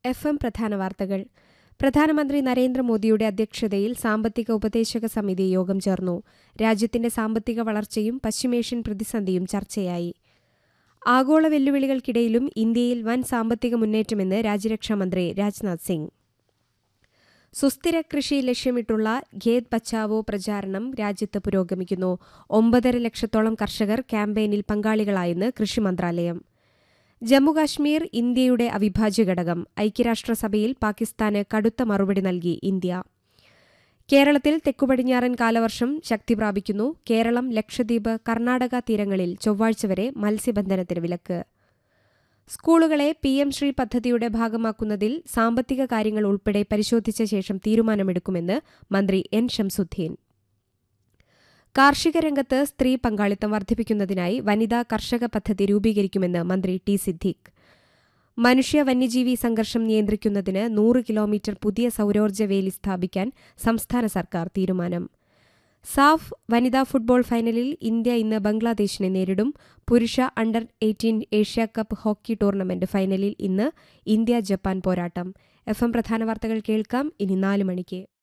F M പ്രധാന വാർത്തകൾ പ്രധാനമന്ത്രി നരേന്ദ്രമോദിയുടെ അധ്യക്ഷതയിൽ സാമ്പത്തിക ഉപദേശക സമിതി യോഗം ചേർന്നു രാജ്യത്തിന്റെ സാമ്പത്തിക വളർച്ചയും പശ്ചിമേഷ്യൻ പ്രതിസന്ധിയും ചർച്ചയായി ആഗോള വെല്ലുവിളികൾക്കിടയിലും ഇന്ത്യയിൽ വൻ സാമ്പത്തിക മുന്നേറ്റമെന്ന് രാജ്യരക്ഷാമന്ത്രി രാജ്നാഥ് സിംഗ് സുസ്ഥിര കൃഷി ലക്ഷ്യമിട്ടുള്ള ഖേത് ബച്ചാവോ പ്രചാരണം രാജ്യത്ത് പുരോഗമിക്കുന്നു ഒമ്പതര ലക്ഷത്തോളം കർഷകർ ക്യാമ്പയിനിൽ പങ്കാളികളായെന്ന് കൃഷി മന്ത്രാലയം ജമ്മുകാശ്മീർ ഇന്ത്യയുടെ അവിഭാജ്യ ഘടകം ഐക്യരാഷ്ട്രസഭയിൽ പാകിസ്ഥാന് കടുത്ത മറുപടി നൽകി ഇന്ത്യ കേരളത്തിൽ തെക്കുപടിഞ്ഞാറൻ കാലവർഷം ശക്തി പ്രാപിക്കുന്നു കേരളം ലക്ഷദ്വീപ് കർണാടക തീരങ്ങളിൽ ചൊവ്വാഴ്ച വരെ മത്സ്യബന്ധനത്തിന് വിലക്ക് സ്കൂളുകളെ പി എം ശ്രീ പദ്ധതിയുടെ ഭാഗമാക്കുന്നതിൽ സാമ്പത്തിക കാര്യങ്ങൾ ഉൾപ്പെടെ പരിശോധിച്ച ശേഷം തീരുമാനമെടുക്കുമെന്ന് മന്ത്രി എൻ ഷംസുദ്ദീൻ കാർഷിക രംഗത്ത് സ്ത്രീ പങ്കാളിത്തം വർദ്ധിപ്പിക്കുന്നതിനായി വനിതാ കർഷക പദ്ധതി രൂപീകരിക്കുമെന്ന് മന്ത്രി ടി സിദ്ദീഖ് മനുഷ്യ വന്യജീവി സംഘർഷം നിയന്ത്രിക്കുന്നതിന് നൂറ് കിലോമീറ്റർ പുതിയ സൌരോർജ്ജ വേലി സ്ഥാപിക്കാൻ സംസ്ഥാന സർക്കാർ തീരുമാനം സാഫ് വനിതാ ഫുട്ബോൾ ഫൈനലിൽ ഇന്ത്യ ഇന്ന് ബംഗ്ലാദേശിനെ നേരിടും പുരുഷ under eighteen Asia Cup hockey tournament ഫൈനലിൽ ഇന്ന് ഇന്ത്യ ജപ്പാൻ പോരാട്ടം എഫ് എം പ്രധാന വാർത്തകൾ കേൾക്കാം ഇനി നാല് മണിക്ക്